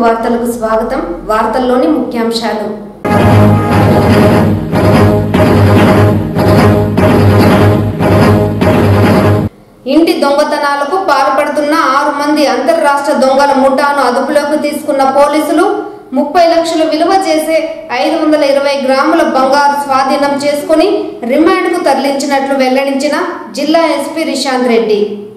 వార్తలకు స్వాగతం వార్తల్లోని ముఖ్యాంశాలు ఇంటి దొంగతనాలకు పాల్పడుతున్న ఆరు మంది అంతర్రాష్ట్ర దొంగల ముఠాను అదుపులోకి తీసుకున్న పోలీసులు ముప్పై లక్షలు విలువ చేసే ఐదు వందల ఇరవై గ్రాముల బంగారు స్వాధీనం చేసుకుని రిమాండ్కు తరలించినట్లు వెల్లడించిన జిల్లా ఎస్పీ రిషాంత్ రెడ్డి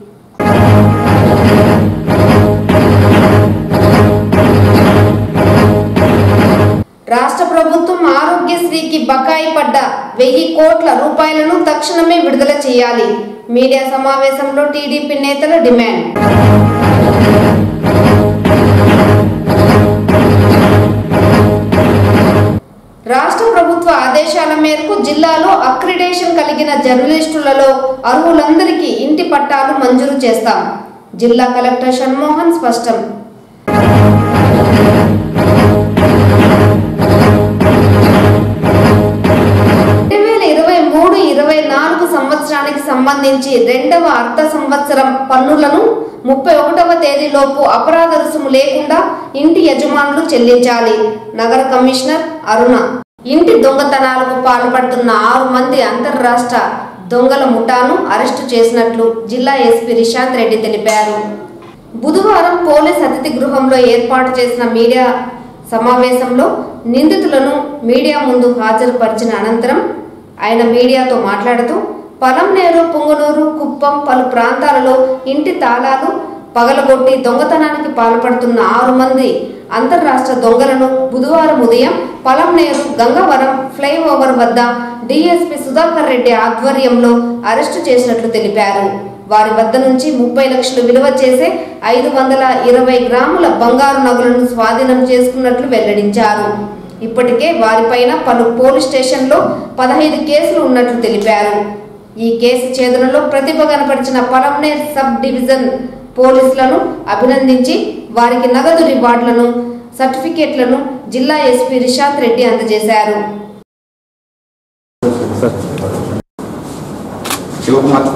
రాష్ట్ర ప్రభుత్వం ఆరోగ్యశ్రీకి బకాయి పడ్డ వెయ్యి కోట్ల రూపాయలను తక్షణమే విడుదల చేయాలి మీడియా సమావేశంలో టీడీపీ నేతల డిమాండ్ రాష్ట్ర ప్రభుత్వ ఆదేశాల మేరకు జిల్లాలో అక్రిడేషన్ కలిగిన జర్నలిస్టులలో అర్హులందరికీ ఇంటి పట్టాలు మంజూరు చేస్తాం జిల్లా కలెక్టర్ షణ్మోహన్ స్పష్టం రెండు వేల ఇరవై మూడు ఇరవై నాలుగు సంవత్సరానికి సంబంధించి రెండవ అర్ధ సంవత్సరం పన్నులను ముప్పై ఒకటవ తేదీలోపు అపరాధ రుసుము లేకుండా ఇంటి యజమానులు చెల్లించాలి నగర కమిషనర్ అరుణ ఇంటి దొంగతనాలకు పాల్పడుతున్న ఆరు మంది అంతర్రాష్ట్ర దొంగల ముఠాను అరెస్టు చేసినట్లు జిల్లా ఎస్పీ రిషాంత్ రెడ్డి తెలిపారు బుధవారం పోలీస్ అతిథి గృహంలో ఏర్పాటు చేసిన మీడియా సమావేశంలో నిందితులను మీడియా ముందు హాజరుపరిచిన అనంతరం ఆయన మీడియాతో మాట్లాడుతూ పలంనేరు పుంగనూరు కుప్పం పలు ప్రాంతాలలో ఇంటి తాళాలు పగలగొట్టి దొంగతనానికి పాల్పడుతున్న ఆరు మంది అంతర్రాష్ట్ర దొంగలను బుధవారం ఉదయం పలంనేరు గంగవరం ఫ్లైఓవర్ వద్ద డీఎస్పీ సుధాకర్ రెడ్డి ఆధ్వర్యంలో అరెస్టు చేసినట్లు తెలిపారు వారి వద్ద నుంచి ముప్పై లక్షలు విలువ చేసే ఐదు వందల ఇరవై గ్రాముల బంగారు నగలను స్వాధీనం చేసుకున్నట్లు వెల్లడించారు ఇప్పటికే వారిపైన పలు పోలీస్ స్టేషన్లో పదహైదు కేసులు ఉన్నట్లు తెలిపారు ఈ కేసు ఛేదనలో ప్రతిభ కనపరిచిన పలంనేర్ సబ్ డివిజన్ పోలీసులను అభినందించి వారికి నగదు రివార్డులను సర్టిఫికేట్లను జిల్లా ఎస్పీ రిషాంత్ రెడ్డి అందజేశారు శివకుమార్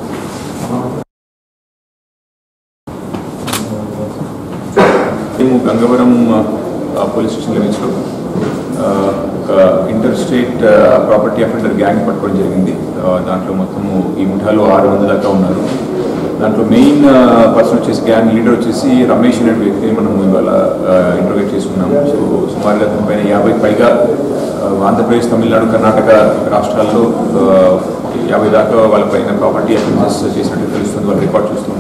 మేము గంగవరం ఆ, పోలీస్ స్టేషన్ లిమిట్స్లో ఆ, ఒక inter state property offender gang పట్టుకోవడం జరిగింది ఆ, దాంట్లో మొత్తము ఈ ముఠాలో ఆరు మంది దాకా ఉన్నారు దాంట్లో మెయిన్ పర్సన్ వచ్చేసి గ్యాంగ్ లీడర్ వచ్చేసి రమేష్ అనే వ్యక్తిని మనం ఇవాళ ఇంటర్వ్యూ చేసుకున్నాము సో సుమారుగా అతని పైన యాభై పైగా ఆ, ఆంధ్రప్రదేశ్ తమిళనాడు కర్ణాటక రాష్ట్రాల్లో ఆ, యాభై దాకా వాళ్ళ పైన ప్రాపర్టీ అఫెన్సెస్ చేసినట్టు తెలుస్తుంది వాళ్ళు రికార్డ్ చూస్తుంది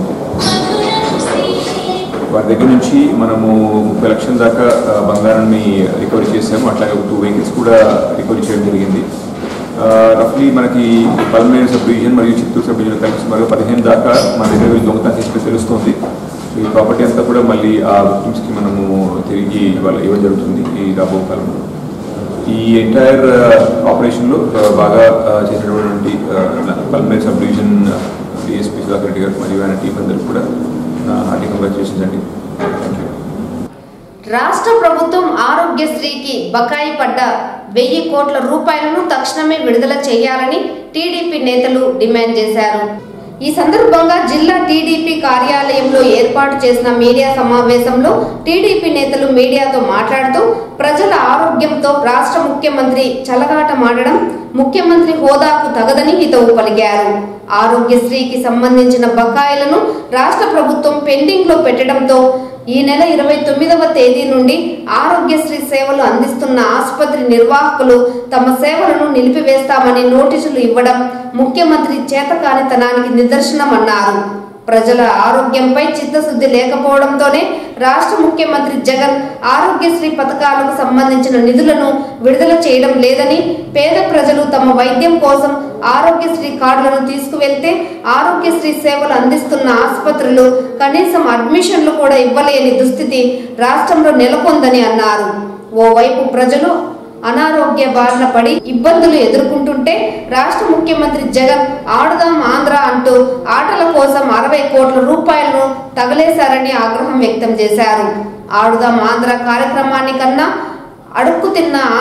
వారి దగ్గర నుంచి మనము ముప్పై లక్షల దాకా ఆ, బంగారాన్ని రికవరీ చేసాము అట్లాగే టూ వెహికల్స్ కూడా రికవరీ చేయడం జరిగింది రఫ్లీ మనకి పల్మేరు సబ్ డివిజన్ మరియు చిత్తూరు సబ్ డివిజన్ కలిసి మరియు పదిహేను దాకా మన దగ్గర వీళ్ళు దొంగతనం చేసినట్టు తెలుస్తుంది ఈ ప్రాపర్టీ అంతా కూడా మళ్ళీ ఆ విక్టిమ్స్కి మనము తిరిగి వాళ్ళ ఇవ్వడం జరుగుతుంది ఈ రాబో కాలంలో ఈ ఎంటైర్ ఆపరేషన్లో బాగా ఆ, చేసినటువంటి Palamaner sub division DSP Sudhakar Reddy garu మరియు ఆయన టీం అందరికి కూడా నా హార్టీ కంగ్రాచులేషన్స్ అండి థ్యాంక్ యూ రాష్ట్ర ప్రభుత్వం ఆరోగ్యశ్రీకి బకాయి పడ్డ వెయ్యి కోట్ల రూపాయలను తక్షణమే విడుదల చేయాలని టీడీపీ నేతలు డిమాండ్ చేశారు ఈ సందర్భంగా జిల్లా టీడీపీ కార్యాలయంలో ఏర్పాటు చేసిన మీడియా సమావేశంలో టీడీపీ నేతలు మీడియాతో మాట్లాడుతూ ప్రజల ఆరోగ్యంతో రాష్ట్ర ముఖ్యమంత్రి చలగాటమాడడం ముఖ్యమంత్రి హోదాకు తగదని హితవు పలికారు ఆరోగ్యశ్రీకి సంబంధించిన బకాయిలను రాష్ట్ర ప్రభుత్వం పెండింగ్ లో పెట్టడంతో ఈ నెల ఇరవై తొమ్మిదవ తేదీ నుండి ఆరోగ్యశ్రీ సేవలు అందిస్తున్న ఆసుపత్రి నిర్వాహకులు తమ సేవలను నిలిపివేస్తామని నోటీసులు ఇవ్వడం ముఖ్యమంత్రి చేతకానితనానికి నిదర్శనమన్నారు ప్రజల ఆరోగ్యంపై చిత్తశుద్ధి లేకపోవడంతోనే రాష్ట్ర ముఖ్యమంత్రి జగన్ ఆరోగ్యశ్రీ పథకాలకు సంబంధించిన నిధులను విడుదల చేయడం లేదని పేద ప్రజలు తమ వైద్యం కోసం ఆరోగ్యశ్రీ కార్డులను తీసుకువెళ్తే ఆరోగ్యశ్రీ సేవలు అందిస్తున్న ఆసుపత్రులు కనీసం అడ్మిషన్లు కూడా ఇవ్వలేని దుస్థితి రాష్ట్రంలో నెలకొందని అన్నారు ఓవైపు ప్రజలు అనారోగ్య బారిన పడి ఇబ్బందులు ఎదుర్కొంటుంటే రాష్ట్ర ముఖ్యమంత్రి జగన్ ఆడుదాం ఆంధ్ర అంటూ ఆటల కోసం అరవై కోట్ల రూపాయలను తగలేశారని ఆగ్రహం వ్యక్తం చేశారు ఆడుదాం ఆంధ్ర కార్యక్రమాన్ని కన్నా అడుక్కు తిన్న ఆంధ్ర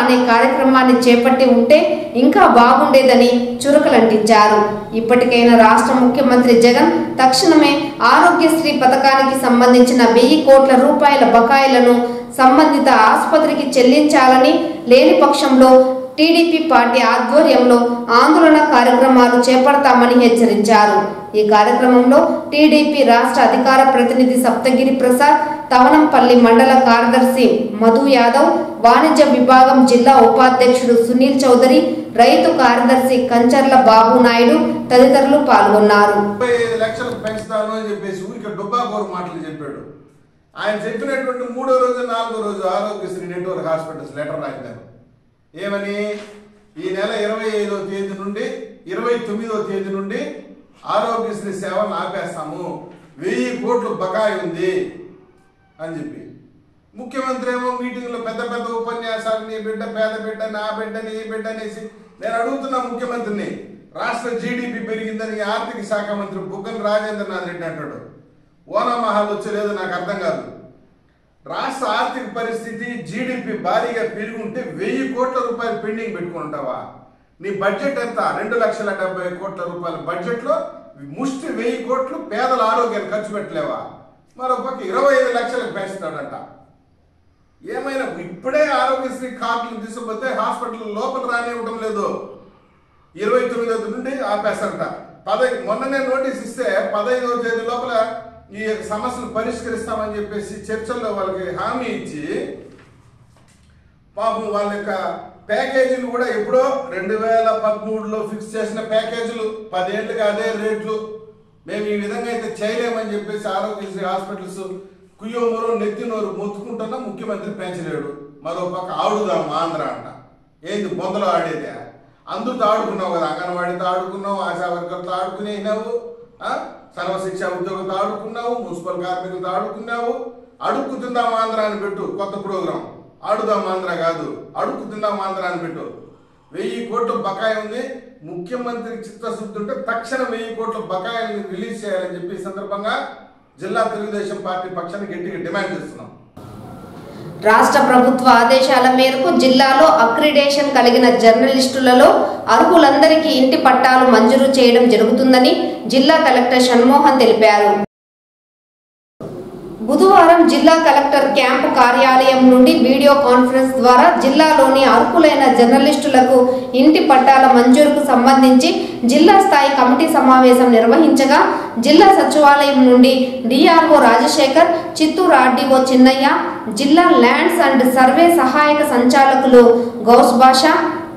అనే కార్యక్రమాన్ని చేపట్టి ఉంటే ఇంకా బాగుండేదని చురకలంటించారు ఇప్పటికైనా రాష్ట్ర ముఖ్యమంత్రి జగన్ తక్షణమే ఆరోగ్యశ్రీ పథకానికి సంబంధించిన వెయ్యి కోట్ల రూపాయల బకాయిలను సంబంధిత ఆసుపత్రికి చెల్లించాలని లేని పక్షంలో టీడీపీ పార్టీ ఆధ్వర్యంలో ఆందోళన కార్యక్రమాలు చేపడతామని హెచ్చరించారు ఈ కార్యక్రమంలో టీడీపీ రాష్ట్ర అధికార ప్రతినిధి సప్తగిరి ప్రసాద్ తవనంపల్లి మండల కార్యదర్శి మధు యాదవ్ వాణిజ్య విభాగం జిల్లా ఉపాధ్యక్షుడు సునీల్ చౌదరి రైతు కార్యదర్శి కంచర్ల బాబు నాయుడు తదితరులు పాల్గొన్నారు ముప్పై ఐదు లక్షలకు పెంచుతాను అని చెప్పేసి ఊరికి డొబ్బాకోరు మాటలు చెప్పాడు ఆయన చెప్పినటువంటి మూడో రోజు నాలుగో రోజు ఆరోగ్యశ్రీ నెట్వర్క్ హాస్పిటల్స్ లెటర్ రాశారు ఏమని ఈ నెల ఇరవై ఐదో తేదీ నుండి ఇరవై తొమ్మిదో తేదీ నుండి ఆరోగ్యశ్రీ సేవలు ఆపేస్తాము వెయ్యి కోట్లు బకాయి ఉంది అని చెప్పి ముఖ్యమంత్రి ఏమో మీటింగ్లో పెద్ద పెద్ద ఉపన్యాసాలు నీ బిడ్డ పేద బిడ్డ నా బిడ్డ నీ బిడ్డ అనేసి నేను అడుగుతున్నా ముఖ్యమంత్రిని రాష్ట్ర జీడిపి పెరిగిందని ఆర్థిక శాఖ మంత్రి బుగ్గన రాజేంద్రనాథ్ రెడ్డి అంటాడు ఓనామహాలు వచ్చలేదు నాకు అర్థం కాదు రాష్ట్ర ఆర్థిక పరిస్థితి జీడిపి భారీగా పెరుగుంటే వెయ్యి కోట్ల రూపాయలు పెండింగ్ పెట్టుకుంటావా నీ బడ్జెట్ ఎంత రెండు లక్షల డెబ్బై కోట్ల రూపాయల బడ్జెట్లో ముష్టి వెయ్యి కోట్లు పేదల ఆరోగ్యాన్ని ఖర్చు పెట్టలేవా మరో పక్క ఇరవై ఐదు లక్షలకు పెంచుతాడంట ఏమైనా ఇప్పుడే ఆరోగ్యశ్రీ కార్డులు తీసుకుపోతే హాస్పిటల్ లోపల రానివ్వడం లేదు ఇరవై తొమ్మిదో నుండి ఆపేస్తారట పదై మొన్ననే నోటీస్ ఇస్తే పదహైదవ తేదీ లోపల ఈ సమస్యలు పరిష్కరిస్తామని చెప్పేసి చర్చల్లో వాళ్ళకి హామీ ఇచ్చి పాపం వాళ్ళ యొక్క ప్యాకేజీలు కూడా ఎప్పుడో రెండు వేల పదమూడులో ఫిక్స్ చేసిన ప్యాకేజీలు పదేళ్ళుగా అదే రేట్లు మేము ఈ విధంగా అయితే చేయలేమని చెప్పేసి ఆరోగ్యశ్రీ హాస్పిటల్స్ కుయ్యోమూరు నెత్తినోరు మొత్తుకుంటున్నా ముఖ్యమంత్రి పెంచలేడు మరో పక్క ఆడుదాం ఆంధ్ర అంట ఏంది బొందలో ఆడేదే అందరితో ఆడుకున్నావు కదా అంగన్వాడితో ఆడుకున్నావు ఆశా వర్కర్తో ఆడుకునే అయినావు ఆ? సర్వశిక్ష ఉద్యోగులతో ఆడుకున్నావు మున్సిపల్ కార్మికులతో ఆడుకున్నావు అడుక్కు తిందాం ఆంధ్ర అని పెట్టు కొత్త ప్రోగ్రాం ఆడుదాం ఆంధ్ర కాదు అడుక్కు తిందాం ఆంధ్ర అని పెట్టు వెయ్యి కోట్లు బకాయి ఉంది ముఖ్యమంత్రి చిత్తశుద్ధి ఉంటే తక్షణం వెయ్యి కోట్ల బకాయిల్ని రిలీజ్ చేయాలని చెప్పి ఈ సందర్భంగా జిల్లా తెలుగుదేశం పార్టీ పక్షాన్ని గట్టిగా డిమాండ్ చేస్తున్నాం రాష్ట్ర ప్రభుత్వ ఆదేశాల మేరకు జిల్లాలో అక్రిడేషన్ కలిగిన జర్నలిస్టులలో అర్హులందరికీ ఇంటి పట్టాలు మంజూరు చేయడం జరుగుతుందని జిల్లా కలెక్టర్ షణ్మోహన్ తెలిపారు బుధవారం జిల్లా కలెక్టర్ క్యాంపు కార్యాలయం నుండి వీడియో కాన్ఫరెన్స్ ద్వారా జిల్లాలోని అర్హులైన జర్నలిస్టులకు ఇంటి పట్టాల మంజూరుకు సంబంధించి జిల్లా స్థాయి కమిటీ సమావేశం నిర్వహించగా జిల్లా సచివాలయం నుండి డిఆర్ఓ రాజశేఖర్ చిత్తూరు ఆర్డీఓ చిన్నయ్య జిల్లా ల్యాండ్స్ అండ్ సర్వే సహాయక సంచాలకులు గౌస్ బాషా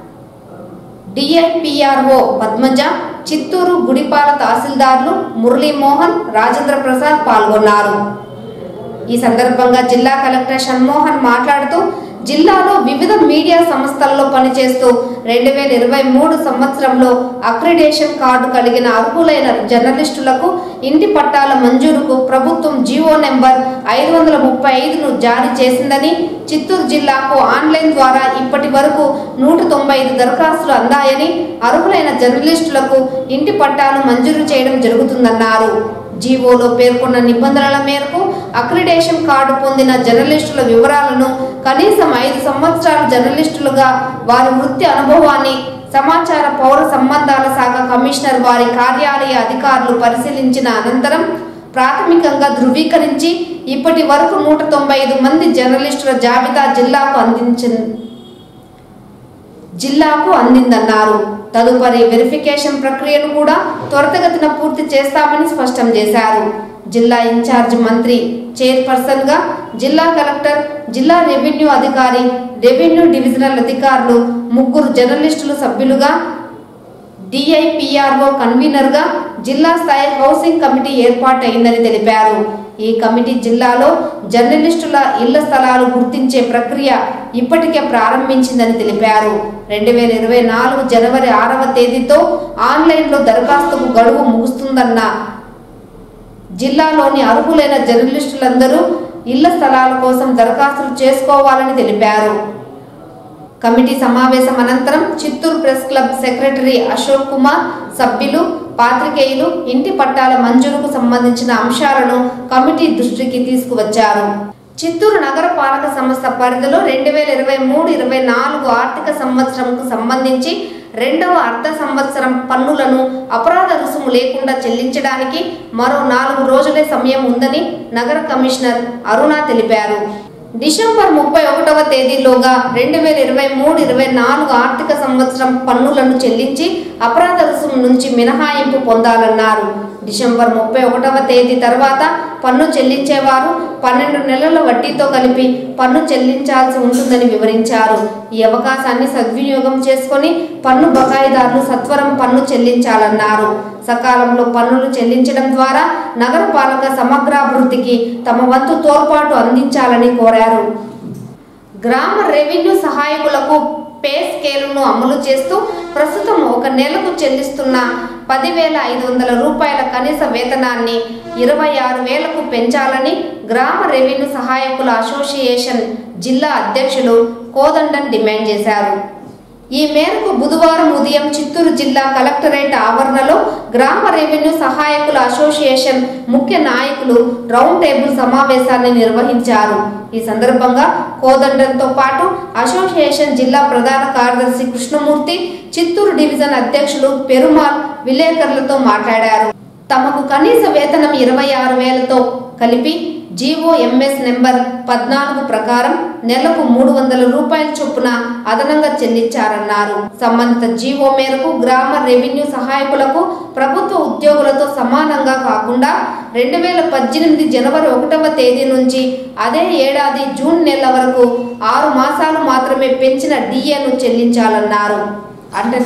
డిఐపిఆర్ఓ పద్మజ చిత్తూరు గుడిపాల తహసీల్దార్లు మురళీమోహన్ రాజేంద్ర ప్రసాద్ పాల్గొన్నారు ఈ సందర్భంగా జిల్లా కలెక్టర్ షణ్మోహన్ మాట్లాడుతూ జిల్లాలో వివిధ మీడియా సంస్థల్లో పనిచేస్తూ రెండు వేల ఇరవై మూడు సంవత్సరంలో అక్రిడేషన్ కార్డు కలిగిన అర్హులైన జర్నలిస్టులకు ఇంటి పట్టాల మంజూరుకు ప్రభుత్వం జీవో నెంబర్ ఐదు వందల ముప్పై ఐదును జారీ చేసిందని చిత్తూరు జిల్లాకు ఆన్లైన్ ద్వారా ఇప్పటి వరకు నూట తొంభై ఐదు దరఖాస్తులు అందాయని అర్హులైన జర్నలిస్టులకు ఇంటి పట్టాలు మంజూరు చేయడం జరుగుతుందన్నారు జీవోలో పేర్కొన్న నిబంధనల మేరకు అక్రిడేషన్ కార్డు పొందిన జర్నలిస్టుల వివరాలను కనీసం ఐదు సంవత్సరాలు జర్నలిస్టులుగా వారి వృత్తి అనుభవాన్ని సమాచార పౌర సంబంధాల శాఖ కమిషనర్ వారి కార్యాలయ అధికారులు పరిశీలించిన అనంతరం ప్రాథమికంగా ధృవీకరించి ఇప్పటి వరకు నూట తొంభై ఐదు మంది జర్నలిస్టుల జాబితా జిల్లాకు అందించింది జిల్లాకు అందిందన్నారు తదుపరి వెరిఫికేషన్ ప్రక్రియను కూడా త్వరితగతిన పూర్తి చేస్తామని స్పష్టం చేశారు జిల్లా ఇన్ఛార్జ్ మంత్రి చైర్పర్సన్ గా జిల్లా కలెక్టర్ జిల్లా రెవెన్యూ అధికారి రెవెన్యూ డివిజనల్ అధికారులు ముగ్గురు జర్నలిస్టులు సభ్యులుగా డిఐపిఆర్ఓ కన్వీనర్ గా జిల్లా స్థాయి హౌసింగ్ కమిటీ ఏర్పాటైందని తెలిపారు ఈ కమిటీ జిల్లాలో జర్నలిస్టుల ఇళ్ల స్థలాలు గుర్తించే ప్రక్రియ ఇప్పటికే ప్రారంభించిందని తెలిపారు రెండు వేల ఇరవై నాలుగు జనవరి ఆరవ తేదీతో ఆన్లైన్లో దరఖాస్తుకు గడువు ముగుస్తుందన్న జిల్లాలోని అర్హులైన జర్నలిస్టులందరూ ఇళ్ల స్థలాల కోసం దరఖాస్తులు చేసుకోవాలని తెలిపారు కమిటీ సమావేశం అనంతరం Chittoor press club secretary Ashok Kumar సభ్యులు పాత్రికేయులు ఇంటి పట్టాల మంజూరుకు సంబంధించిన అంశాలను కమిటీ దృష్టికి తీసుకువచ్చారు చిత్తూరు నగర పాలక సంస్థ పరిధిలో రెండు వేల ఇరవై మూడు ఇరవై నాలుగు ఆర్థిక సంవత్సరంకు సంబంధించి రెండవ అర్ధ సంవత్సరం పన్నులను అపరాధ రుసుము లేకుండా చెల్లించడానికి మరో నాలుగు రోజులే సమయం ఉందని నగర కమిషనర్ అరుణ తెలిపారు డిసెంబర్ ముప్పై ఒకటవ తేదీలోగా రెండు వేల ఇరవై మూడు ఇరవై నాలుగు ఆర్థిక సంవత్సరం పన్నులను చెల్లించి అపరాధ రుసుము నుంచి మినహాయింపు పొందాలన్నారు డిసెంబర్ ముప్పై ఒకటవ తేదీ తర్వాత పన్ను చెల్లించేవారు పన్నెండు నెలల వడ్డీతో కలిపి పన్ను చెల్లించాల్సి ఉంటుందని వివరించారు ఈ అవకాశాన్ని సద్వినియోగం చేసుకొని పన్ను బకాయిదారులు సత్వరం పన్ను చెల్లించాలన్నారు సకాలంలో పన్నులు చెల్లించడం ద్వారా నగరపాలక సమగ్రాభివృద్ధికి తమ వంతు తోడ్పాటు అందించాలని కోరారు గ్రామ రెవెన్యూ సహాయకులకు పే స్కేలును అమలు చేస్తూ ప్రస్తుతం ఒక నెలకు చెల్లిస్తున్న పదివేల ఐదు వందల రూపాయల కనీస వేతనాన్ని ఇరవై ఆరు వేలకు పెంచాలని గ్రామ రెవెన్యూ సహాయకుల అసోసియేషన్ జిల్లా అధ్యక్షులు కోదండన్ డిమాండ్ చేశారు ఈ మేరకు బుధవారం ఉదయం చిత్తూరు జిల్లా కలెక్టరేట్ ఆవరణలో గ్రామ రెవెన్యూ సహాయకుల అసోసియేషన్ ముఖ్య నాయకులు రౌండ్ టేబుల్ సమావేశాన్ని నిర్వహించారు ఈ సందర్భంగా కోదండంతో పాటు అసోసియేషన్ జిల్లా ప్రధాన కార్యదర్శి కృష్ణమూర్తి చిత్తూరు డివిజన్ అధ్యక్షులు పెరుమాల్ విలేకరులతో మాట్లాడారు తమకు కనీస వేతనం ఇరవై ఆరు వేలతో కలిపి జీవో ఎంఎస్ నెంబర్ పద్నాలుగు ప్రకారం నెలకు మూడు వందల రూపాయల చొప్పున అదనంగా చెల్లించారన్నారు సంబంధిత జీవో మేరకు గ్రామ రెవెన్యూ సహాయకులకు ప్రభుత్వ ఉద్యోగులతో సమానంగా కాకుండా రెండు వేల పద్దెనిమిది జనవరి ఒకటవ తేదీ నుంచి అదే ఏడాది జూన్ నెల వరకు ఆరు మాసాలు మాత్రమే పెంచిన డిఏను చెల్లించాలన్నారు అంటే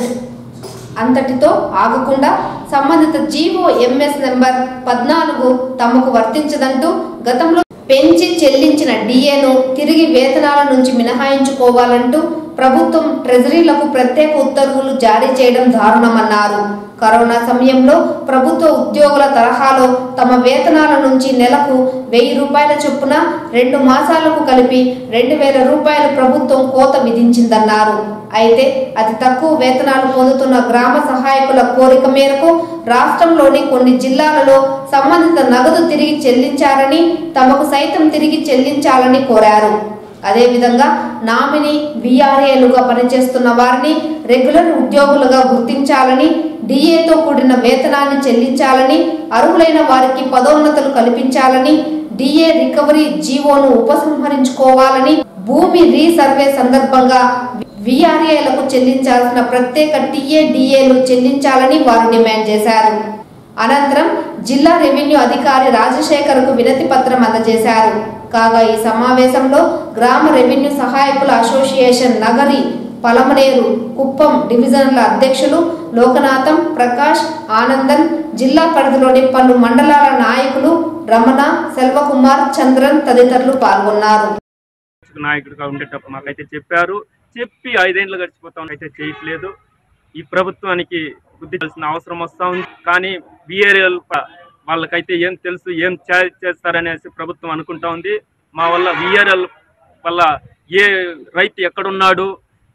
అంతటితో ఆగకుండా సంబంధిత జీవో ఎంఎస్ నెంబర్ పద్నాలుగు తమకు వర్తించదంటూ గతంలో పెంచి చెల్లించిన డిఏను తిరిగి వేతనాల నుంచి మినహాయించుకోవాలంటూ ప్రభుత్వం ట్రెజరీలకు ప్రత్యేక ఉత్తర్వులు జారీ చేయడం దారుణమన్నారు కరోనా సమయంలో ప్రభుత్వ ఉద్యోగుల తరహాలో తమ వేతనాల నుంచి నెలకు వెయ్యి రూపాయల చొప్పున రెండు మాసాలకు కలిపి రెండు వేల రూపాయలు ప్రభుత్వం కోత విధించిందన్నారు అయితే అతి తక్కువ వేతనాలు పొందుతున్న గ్రామ సహాయకుల కోరిక మేరకు రాష్ట్రంలోని కొన్ని జిల్లాలలో సంబంధిత నగదు తిరిగి చెల్లించారని తమకు సైతం తిరిగి చెల్లించాలని కోరారు అదేవిధంగా నామినీ విఆర్ఏలుగా పనిచేస్తున్న వారిని రెగ్యులర్ ఉద్యోగులుగా గుర్తించాలని డిఏతో కూడిన వేతనాన్ని చెల్లించాలని అర్హులైన వారికి పదోన్నతులు కల్పించాలని డిఏ రికవరీ జీవోను ఉపసంహరించుకోవాలని భూమి రీసర్వే సందర్భంగా విఆర్ఏలకు చెల్లించాల్సిన ప్రత్యేక టీఏ డిఏలు చెల్లించాలని వారు డిమాండ్ చేశారు అనంతరం జిల్లా రెవెన్యూ అధికారి రాజశేఖర్కు వినతి పత్రం అందజేశారు కాగా ఈ సమావేశంలో గ్రామ రెవెన్యూ సహాయకుల అసోసియేషన్ నగరి పలమనేరు కుప్పం డివిజన్ల అధ్యక్షులు లోకనాథం ప్రకాష్ ఆనందన్ జిల్లా పరిధిలోని పలు మండలాల నాయకులు రమణ సెల్వకుమార్ చంద్రన్ తదితరులు పాల్గొన్నారు నాయకుడిగా ఉండేటప్పుడు మాకైతే చెప్పారు చెప్పి ఐదేండ్లు గడిచిపోతాం అయితే చేయట్లేదు ఈ ప్రభుత్వానికి బుద్ధి తెలిసిన అవసరం వస్తా ఉంది కానీ బిఏరియల్ వాళ్ళకైతే ఏం తెలుసు ఏం చే- చేస్తారనేసి ప్రభుత్వం అనుకుంటా ఉంది మా వల్ల విఆర్ఎల్ వల్ల ఏ రైతు ఎక్కడున్నాడు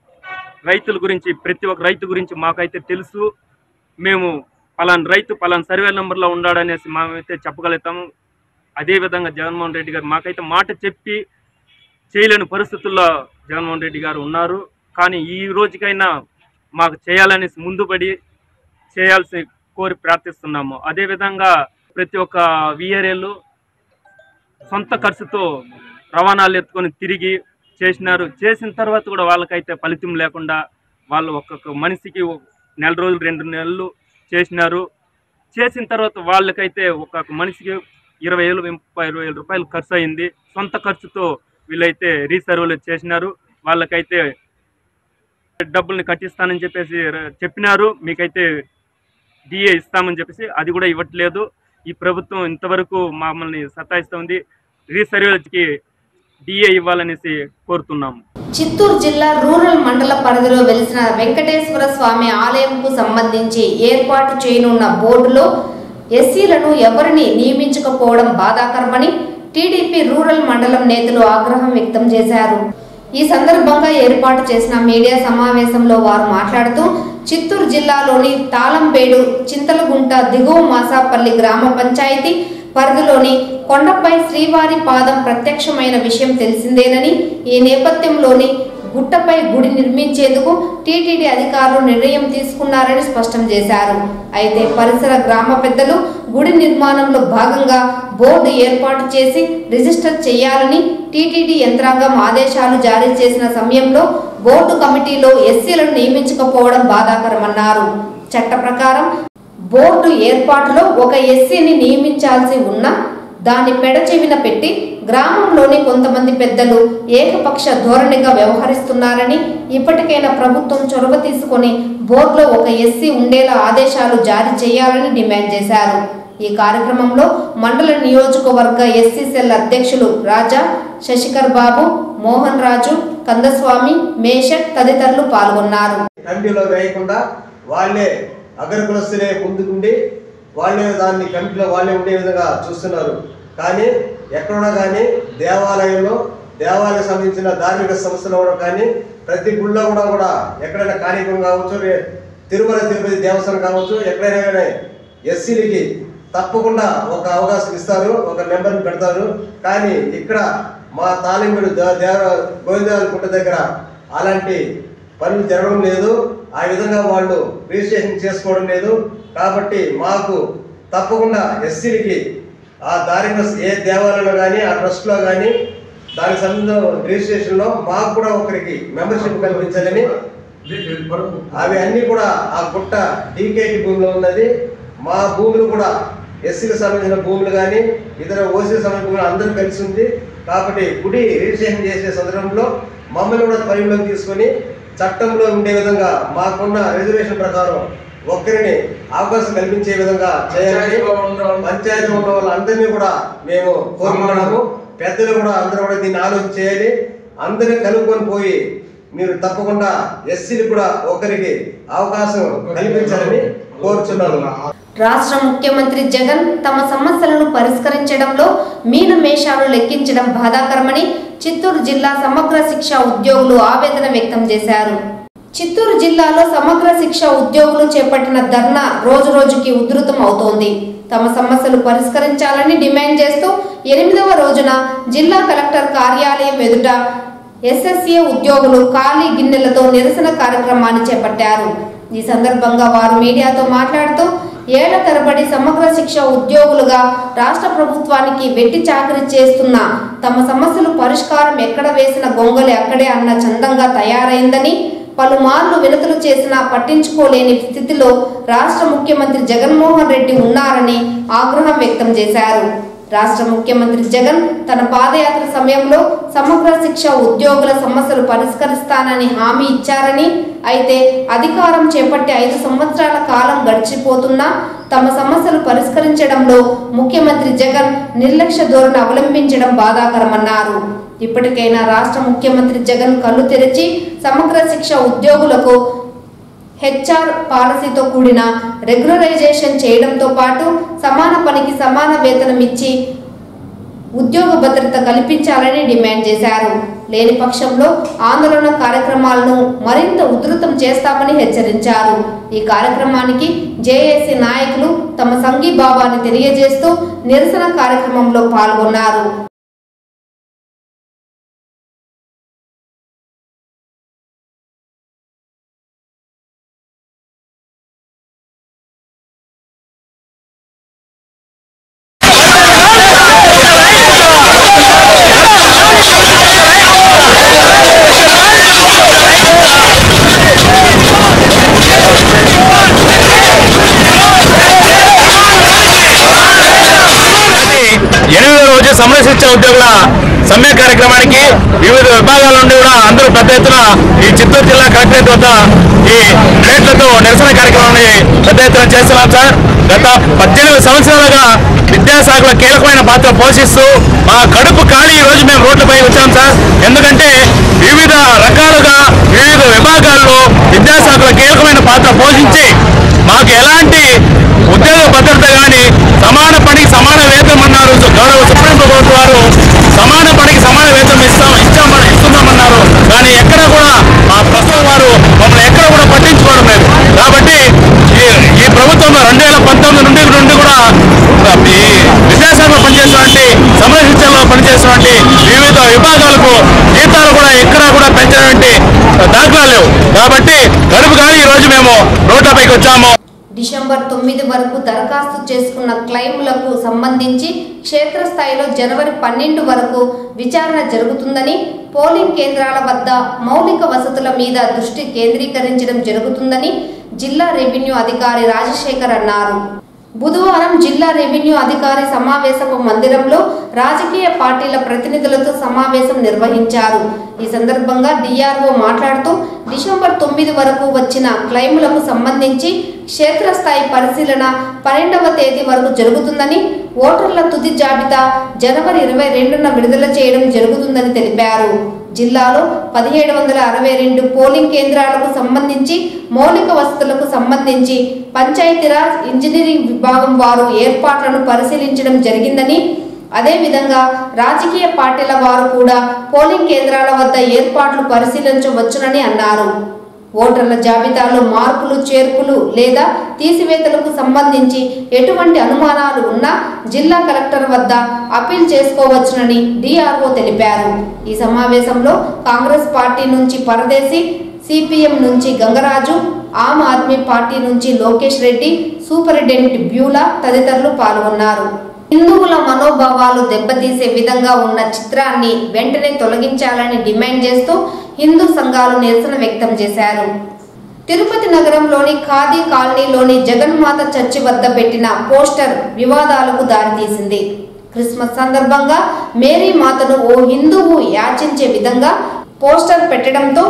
రైతుల గురించి ప్రతి ఒక్క రైతు గురించి మాకైతే తెలుసు మేము పలానా రైతు పలానా సర్వే నెంబర్లో ఉన్నాడనేసి మేమైతే చెప్పగలుగుతాము అదేవిధంగా జగన్మోహన్ రెడ్డి గారు మాకైతే మాట చెప్పి చేయలేని పరిస్థితుల్లో జగన్మోహన్ రెడ్డి గారు ఉన్నారు కానీ ఈ రోజుకైనా మాకు చేయాలనేసి ముందుపడి చేయాల్సి కోరి ప్రార్థిస్తున్నాము అదేవిధంగా ప్రతి ఒక్క విఆర్ఏలు సొంత ఖర్చుతో రవాణాలు ఎత్తుకొని తిరిగి చేసినారు చేసిన తర్వాత కూడా వాళ్ళకైతే ఫలితం లేకుండా వాళ్ళు ఒక్కొక్క మనిషికి ఒక నెల రోజులు రెండు నెలలు చేసినారు చేసిన తర్వాత వాళ్ళకైతే ఒక్కొక్క మనిషికి ఇరవై వేలు ముప్పై ఇరవై వేల రూపాయలు ఖర్చు అయింది సొంత ఖర్చుతో వీళ్ళైతే రీసర్వ్లు చేసినారు వాళ్ళకైతే డబ్బుల్ని కట్టిస్తానని చెప్పేసి ర- చెప్పినారు మీకైతే డిఏ ఇస్తామని చెప్పేసి అది కూడా ఇవ్వట్లేదు ఈ ప్రభుత్వం ఇంతవరకు మమ్మల్ని సతాయిస్తుంది రీసర్వేలకి డిఏ ఇవ్వాలనేసి కోరుతున్నాము చిత్తూరు జిల్లా రూరల్ మండల పరిధిలో వెలిసిన వెంకటేశ్వర స్వామి ఆలయంకు సంబంధించి ఏర్పాటు చేయనున్న బోర్డులో ఎస్సీలను ఎవరిని నియమించకపోవడం బాధాకరమని టీడీపీ రూరల్ మండలం నేతలు ఆగ్రహం వ్యక్తం చేశారు ఈ సందర్భంగా ఏర్పాటు చేసిన మీడియా సమావేశంలో వారు మాట్లాడుతూ చిత్తూరు జిల్లాలోని తాళంబేడు చింతలగుంట దిగువ మాసాపల్లి గ్రామ పంచాయతీ పరిధిలోని కొండపై శ్రీవారి పాదం ప్రత్యక్షమైన విషయం తెలిసిందేనని ఈ నేపథ్యంలోని గుట్టపై గుడి నిర్మించేందుకు టీటీడీ అధికారులు నిర్ణయం తీసుకున్నారని స్పష్టం చేశారు అయితే పరిసర గ్రామ పెద్దలు గుడి నిర్మాణంలో భాగంగా బోర్డు ఏర్పాటు చేసి రిజిస్టర్ చేయాలని టీటీడీ యంత్రాంగం ఆదేశాలు జారీ చేసిన సమయంలో బోర్డు కమిటీలో ఎస్సీలను నియమించకపోవడం బాధాకరమన్నారు చట్ట ప్రకారం బోర్డు ఏర్పాటులో ఒక ఎస్సీని నియమించాల్సి ఉన్నా దాన్ని పెడచెవిన పెట్టి గ్రామంలోని కొంతమంది పెద్దలు ఏకపక్ష ధోరణిగా వ్యవహరిస్తున్నారని ఇప్పటికైనా ప్రభుత్వం చొరవ తీసుకొని బోర్డులో ఒక ఎస్సీ ఉండేలా ఆదేశాలు జారీ చేయాలని డిమాండ్ చేశారు ఈ కార్యక్రమంలో మండల నియోజకవర్గ ఎస్సీ సెల్ అధ్యక్షులు రాజా శశికర్ బాబు మోహన్ రాజు కందస్వామి మేషక్ తదితరులు పాల్గొన్నారు కమిటీలో వేయకుండా వాళ్ళే అగ్రకులస్తులే ముందుకుండి వాళ్ళే దాన్ని కమిటీలో వాళ్ళే ఉండే విధంగా చూస్తున్నారు కానీ ఎక్కడున్నా కానీ దేవాలయంలో దేవాలయం సంబంధించిన ధార్మిక సంస్థలో కూడా కానీ ప్రతి గుళ్ళో కూడా కూడా ఎక్కడైనా కార్యక్రమం కావచ్చు రే- తిరుమల తిరుపతి దేవస్థానం కావచ్చు ఎక్కడైనా కానీ ఎస్సీలకి తప్పకుండా ఒక అవకాశం ఇస్తారు ఒక నెంబర్ని పెడతారు కానీ ఇక్కడ మా తాలింపుడు దేవ గోవిందాల గుట్ట దగ్గర అలాంటి పనులు జరగడం లేదు ఆ విధంగా వాళ్ళు రిజిస్ట్రేషన్ చేసుకోవడం లేదు కాబట్టి మాకు తప్పకుండా ఎస్సీలకి ఆ దారిలో ఏ దేవాలయంలో కానీ ఆ ట్రస్ట్లో కానీ దానికి సంబంధించిన రిజిస్ట్రేషన్లో మాకు కూడా ఒకరికి మెంబర్షిప్ కల్పించాలని అవి అన్ని కూడా ఆ గుట్ట డీకేటి భూమిలో ఉన్నది మా భూములు కూడా ఎస్సీకి సంబంధించిన భూములు కానీ ఇతర ఓసీకి సంబంధించిన భూములు అందరూ కలిసి ఉంది కాబట్టి గుడి రిజిస్ట్రేషన్ చేసే సందర్భంలో మమ్మల్ని కూడా పరిగణలోకి తీసుకొని చట్టంలో ఉండే విధంగా మాకున్న రిజర్వేషన్ ప్రకారం ఒక్కరిని అవకాశం కల్పించే విధంగా చేయాలని పంచాయతీ ఉన్న వాళ్ళందరినీ కూడా మేము కోరుకుంటున్నాము పెద్దలు కూడా అందరూ కూడా దీన్ని ఆలోచన చేయాలి అందరినీ కలుపుకొని పోయి మీరు తప్పకుండా ఎస్సీలు కూడా ఒకరికి అవకాశం కల్పించాలని కోరుచున్నాను రాష్ట్ర ముఖ్యమంత్రి జగన్ తమ సమస్యలను పరిష్కరించడంలో మీన మేషాలు లెక్కించడం బాధాకరమని చిత్తూరు జిల్లా సమగ్ర శిక్ష ఉద్యోగులు ఆవేదన వ్యక్తం చేశారు చిత్తూరు జిల్లాలో సమగ్ర శిక్ష ఉద్యోగులు చేపట్టిన ధర్నా రోజు రోజుకి ఉధృతం అవుతోంది తమ సమస్యలు పరిష్కరించాలని డిమాండ్ చేస్తూ ఎనిమిదవ రోజున జిల్లా కలెక్టర్ కార్యాలయం ఎదుట ఎస్ఎస్ఏ ఉద్యోగులు ఖాళీ గిన్నెలతో నిరసన కార్యక్రమాన్ని చేపట్టారు ఈ సందర్భంగా వారు మీడియాతో మాట్లాడుతూ ఏళ్ల తరబడి సమగ్ర శిక్ష ఉద్యోగులుగా రాష్ట్ర ప్రభుత్వానికి వెట్టి చాకరీ చేస్తున్న తమ సమస్యలు పరిష్కారం ఎక్కడ వేసిన గొంగలి అక్కడే అన్న చందంగా తయారైందని పలుమార్లు వినతులు చేసినా పట్టించుకోలేని స్థితిలో రాష్ట్ర ముఖ్యమంత్రి జగన్మోహన్ రెడ్డి ఉన్నారని ఆగ్రహం వ్యక్తం చేశారు రాష్ట్ర ముఖ్యమంత్రి జగన్ తన పాదయాత్ర సమయంలో సమగ్ర శిక్ష ఉద్యోగుల సమస్యలు పరిష్కరిస్తానని హామీ ఇచ్చారని అయితే అధికారం చేపట్టి ఐదు సంవత్సరాల కాలం గడిచిపోతున్నా తమ సమస్యలు పరిష్కరించడంలో ముఖ్యమంత్రి జగన్ నిర్లక్ష్య ధోరణి అవలంబించడం బాధాకరమన్నారు ఇప్పటికైనా రాష్ట్ర ముఖ్యమంత్రి జగన్ కళ్ళు తెరిచి సమగ్ర శిక్ష ఉద్యోగులకు హెచ్ఆర్ పాలసీతో కూడిన రెగ్యులరైజేషన్ చేయడంతో పాటు సమాన పనికి సమాన వేతనం ఇచ్చి ఉద్యోగ భద్రత కల్పించాలని డిమాండ్ చేశారు లేని పక్షంలో ఆందోళన కార్యక్రమాలను మరింత ఉధృతం చేస్తామని హెచ్చరించారు ఈ కార్యక్రమానికి జేఏసీ నాయకులు తమ సంఘీభావాన్ని తెలియజేస్తూ నిరసన కార్యక్రమంలో పాల్గొన్నారు ఎనిమిదో రోజు సంరక్షించే ఉద్యోగుల సమ్మె కార్యక్రమానికి వివిధ విభాగాల నుండి కూడా అందరూ పెద్ద ఎత్తున ఈ చిత్తూరు జిల్లా కలెక్టరేట్ వద్ద ఈ ప్లేట్లతో నిరసన కార్యక్రమాన్ని పెద్ద ఎత్తున చేస్తున్నాం సార్ గత పద్దెనిమిది సంవత్సరాలుగా విద్యాశాఖలో కీలకమైన పాత్ర పోషిస్తూ మా కడుపు ఖాళీ ఈ రోజు మేము రోడ్లపై వచ్చాం సార్ ఎందుకంటే వివిధ రకాలుగా వివిధ విభాగాల్లో విద్యాశాఖలో కీలకమైన పాత్ర పోషించి మాకు ఎలాంటి ఉద్యోగ భద్రత కానీ సమాన పనికి సమాన వేతనం అన్నారు గౌరవ సుప్రీం కోర్టు వారు సమాన పనికి సమాన వేతనం ఇస్తాం ఇచ్చామని ఇస్తున్నామన్నారు దాఖలాలు లేవు కాబట్టి కడుపు కానీ ఈ రోజు మేము రోడ్లపైకి వచ్చాము డిసెంబర్ తొమ్మిది వరకు దరఖాస్తు చేసుకున్న క్లెయిమ్లకు సంబంధించి క్షేత్రస్థాయిలో జనవరి పన్నెండు వరకు విచారణ జరుగుతుందని పోలింగ్ కేంద్రాల వద్ద మౌలిక వసతుల మీద దృష్టి కేంద్రీకరించడం జరుగుతుందని జిల్లా రెవెన్యూ అధికారి రాజశేఖర్ అన్నారు బుధవారం జిల్లా రెవెన్యూ అధికారి సమావేశపు మందిరంలో రాజకీయ పార్టీల ప్రతినిధులతో సమావేశం నిర్వహించారు ఈ సందర్భంగా డిఆర్ఓ మాట్లాడుతూ డిసెంబర్ తొమ్మిది వరకు వచ్చిన క్లెయిములకు సంబంధించి క్షేత్రస్థాయి పరిశీలన పన్నెండవ తేదీ వరకు జరుగుతుందని ఓటర్ల తుది జాబితా జనవరి ఇరవై రెండున విడుదల చేయడం జరుగుతుందని తెలిపారు జిల్లాలో పదిహేడు వందల అరవై రెండు పోలింగ్ కేంద్రాలకు సంబంధించి మౌలిక వసతులకు సంబంధించి పంచాయతీరాజ్ ఇంజనీరింగ్ విభాగం వారు ఏర్పాట్లను పరిశీలించడం జరిగిందని అదేవిధంగా రాజకీయ పార్టీల వారు కూడా పోలింగ్ కేంద్రాల వద్ద ఏర్పాట్లు పరిశీలించవచ్చునని అన్నారు ఓటర్ల జాబితాలో మార్పులు చేర్పులు లేదా తీసివేతలకు సంబంధించి ఎటువంటి అనుమానాలు ఉన్నా జిల్లా కలెక్టర్ వద్ద అప్పీల్ చేసుకోవచ్చునని డిఆర్ఓ తెలిపారు ఈ సమావేశంలో కాంగ్రెస్ పార్టీ నుంచి పరదేశి సిపిఎం నుంచి గంగరాజు ఆమ్ ఆద్మీ పార్టీ నుంచి లోకేష్ రెడ్డి సూపరింటెండెంట్ బ్యూలా తదితరులు పాల్గొన్నారు హిందువుల మనోభావాలు దెబ్బతీసే విధంగా ఉన్న చిత్రాన్ని వెంటనే తొలగించాలని డిమాండ్ చేస్తూ హిందూ సంఘాలు నిరసన వ్యక్తం చేశారు తిరుపతి నగరంలోని ఖాదీ కాలనీలోని జగన్మాత చర్చి వద్ద పెట్టిన పోస్టర్ వివాదాలకు దారితీసింది క్రిస్మస్ సందర్భంగా మేరీ మాతను ఓ హిందువు యాచించే విధంగా పోస్టర్ పెట్టడంతో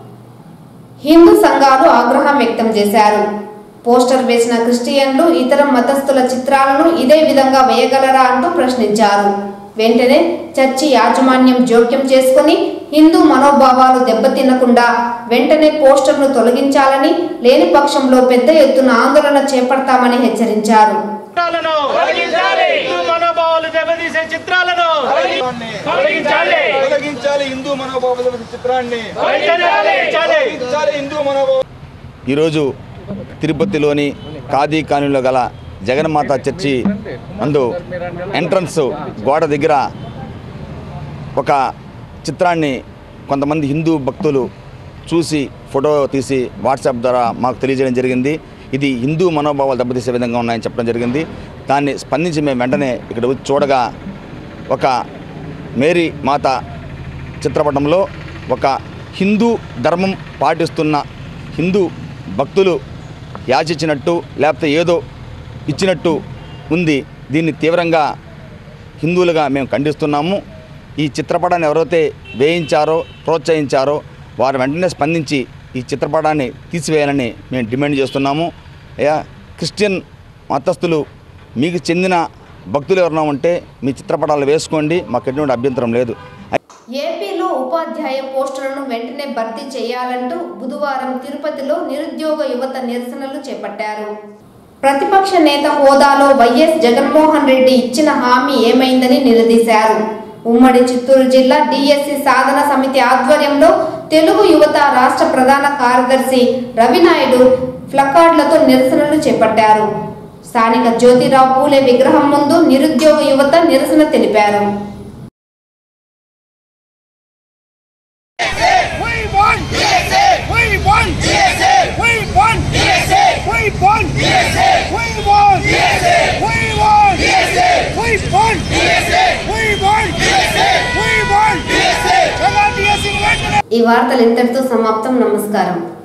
హిందూ సంఘాలు ఆగ్రహం వ్యక్తం చేశారు పోస్టర్ వేసిన క్రిస్టియన్లు ఇతర మతస్థుల చిత్రాలను ఇదే విధంగా వేయగలరా అంటూ ప్రశ్నించారు వెంటనే చర్చి యాజమాన్యం జోక్యం చేసుకుని హిందూ మనోభావాలు దెబ్బతినకుండా వెంటనే పోస్టర్ను తొలగించాలని లేని పక్షంలో పెద్ద ఎత్తున ఆందోళన చేపడతామని హెచ్చరించారు చిత్రాలను హిందూ మనోభావాలు దెబ్బతీసే చిత్రాలను తొలగించాలి తొలగించాలి హిందూ మనోభావాల చిత్రాన్ని వెంటనే తొలగించాలి తొలగించాలి హిందూ మనోభావ ఈరోజు తిరుపతిలోని ఖాదీ కాలనీలో గల జగన్మాత చర్చి నందు ఎంట్రన్స్ గోడ దగ్గర ఒక చిత్రాన్ని కొంతమంది హిందూ భక్తులు చూసి ఫోటో తీసి వాట్సాప్ ద్వారా మాకు తెలియజేయడం జరిగింది ఇది హిందూ మనోభావాలు దెబ్బతీసే విధంగా ఉన్నాయని చెప్పడం జరిగింది దాన్ని స్పందించి మేము వెంటనే ఇక్కడ వచ్చి చూడగా ఒక మేరీ మాత చిత్రపటంలో ఒక హిందూ ధర్మం పాటిస్తున్న హిందూ భక్తులు యాచించినట్టు లేకపోతే ఏదో ఇచ్చినట్టు ఉంది దీన్ని తీవ్రంగా హిందువులుగా మేము ఖండిస్తున్నాము ఈ చిత్రపటాన్ని ఎవరైతే వేయించారో ప్రోత్సహించారో వారు వెంటనే స్పందించి ఈ చిత్రపటాన్ని తీసివేయాలని మేము డిమాండ్ చేస్తున్నాము అయ్యా క్రిస్టియన్ మతస్థులు మీకు చెందిన భక్తులు ఎవరైనా ఉంటే మీ చిత్రపటాలు వేసుకోండి మాకు ఎటువంటి అభ్యంతరం లేదు ఏపీలో ఉపాధ్యాయ పోస్టులను వెంటనే భర్తీ చేయాలంటూ బుధవారం తిరుపతిలో నిరుద్యోగ యువత నిరసనలు చేపట్టారు ప్రతిపక్ష నేత హోదాలో వైఎస్ జగన్మోహన్ రెడ్డి ఇచ్చిన హామీ ఏమైందని నిలదీశారు ఉమ్మడి చిత్తూరు జిల్లా డిఎస్సి సాధన సమితి ఆధ్వర్యంలో తెలుగు యువత రాష్ట్ర ప్రధాన కార్యదర్శి రవినాయుడు ఫ్లకార్డులతో నిరసనలు చేపట్టారు స్థానిక జ్యోతిరావు పూలే విగ్రహం ముందు నిరుద్యోగ యువత నిరసన తెలిపారు We want DSA. We want DSA. We want DSA. We want DSA. We want DSA. We want DSA. We want DSA. We want DSA. We want DSA. Jagan DSA వెంటనే ఈ వార్తలు ఇంతటితో సమాప్తం నమస్కారం